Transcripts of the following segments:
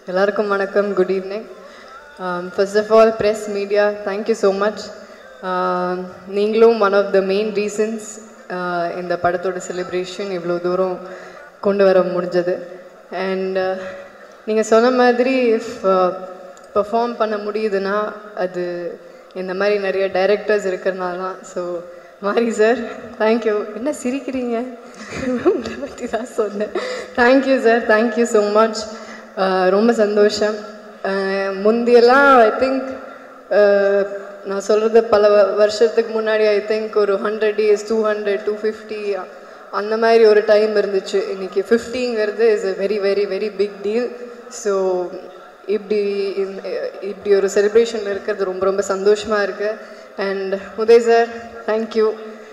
எல்லாருக்கும் வணக்கம் good evening first of all press media thank you so much நீங்களும் one of the main reasons இந்த படத்தோட செலிப்ரேஷன் இவ்வளோ தூரம் கொண்டு வர முடிஞ்சது அண்ட் நீங்கள் சொன்ன மாதிரி பெர்ஃபார்ம் பண்ண முடியுதுன்னா அது இந்த மாதிரி நிறைய டைரக்டர்ஸ் இருக்கிறனால தான் ஸோ மாரி சார் தேங்க்யூ என்ன சிரிக்கிறீங்க உங்களை பற்றி தான் சொன்னேன் thank you sir thank you so much ரொம்ப சந்தோஷம் அஹ் முந்தியெல்லாம் ஐ திங்க் நான் சொல்கிறது பல வ- வருஷத்துக்கு முன்னாடி ஐ திங்க் ஒரு hundred days two hundred two fifty அந்த மாதிரி ஒரு டைம் இருந்துச்சு இன்னைக்கு ஃபிஃப்டிங்கிறது is a very very very big deal so இப்படி இந்த- இப்படி ஒரு செலிப்ரேஷனில் இருக்கிறது ரொம்ப ரொம்ப சந்தோஷமாக இருக்குது and Uday sir thank you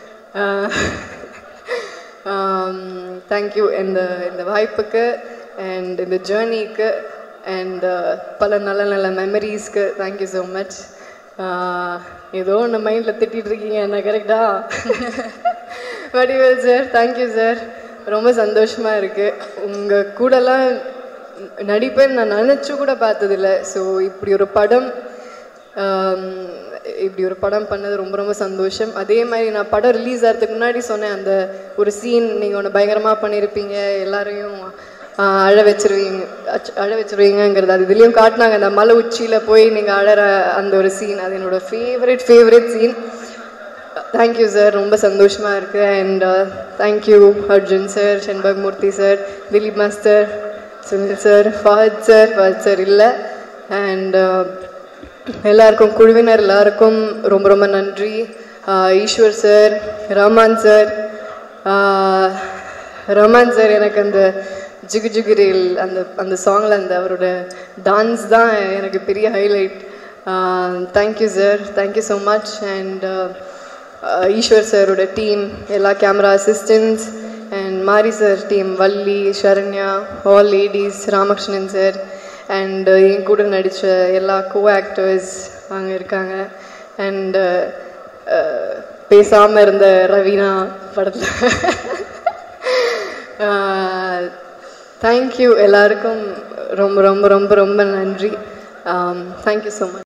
thank you இந்த இந்த வாய்ப்புக்கு அண்ட் இந்த ஜேர்னிக்கு அண்ட் பல நல்ல நல்ல மெமரிஸ்க்கு தேங்க்யூ ஸோ மச் ஏதோ ஒன்று மைண்டில் திட்டிகிட்டு இருக்கீங்க என்ன கரெக்டா வடிவேல் சார் தேங்க்யூ சார் ரொம்ப சந்தோஷமாக இருக்குது உங்கள் கூடலாம் நடிப்பேன் நான் நினச்சி கூட பார்த்ததில்ல ஸோ இப்படி ஒரு படம் ஆம், இப்படி ஒரு படம் பண்ணது ரொம்ப ரொம்ப சந்தோஷம் அதே மாதிரி நான் படம் ரிலீஸ் ஆகிறதுக்கு முன்னாடி சொன்னேன் அந்த ஒரு சீன் நீங்கள் ஒன்று பயங்கரமாக பண்ணியிருப்பீங்க எல்லாரையும் ஆ, அழ வச்சிருவீங்க அச்ச- அழ வச்சிருவீங்கங்கிறது அது இதுலேயும் காட்டினாங்க அந்த மலை உச்சியில் போய் நீங்கள் அழற அந்த ஒரு சீன் அது என்னோட favourite favourite scene thank you sir ரொம்ப சந்தோஷமாக இருக்குது and thank you Arjun sir Shenbag Moorthy sir Dileep master Sunil sir Fahadh sir Fahadh sir இல்லை அண்ட் எல்லாருக்கும் குழுவினர் எல்லாருக்கும் ரொம்ப ரொம்ப நன்றி ஆஹ் ஈஸ்வர் சார் ரஹ்மான் சார் ஆஹ் ரஹ்மான் சார் எனக்கு அந்த ஜிகு ஜிகுரில் அந்த அந்த சாங்கில் அந்த அவரோட டான்ஸ் தான் எனக்கு பெரிய highlight thank you sir thank you so much and Eswar சாரோட டீம் எல்லா camera assistants and Mari sir team Valli Saranya all ladies Ramakrishnan sir and என் கூட நடித்த எல்லா கோ ஆக்டர்ஸ் அங்கே இருக்காங்க அண்ட் பேசாமல் இருந்த ரவீனா படத்தில் தேங்க்யூ எல்லாருக்கும் ரொம்ப ரொம்ப ரொம்ப ரொம்ப நன்றி தேங்க்யூ ஸோ மச்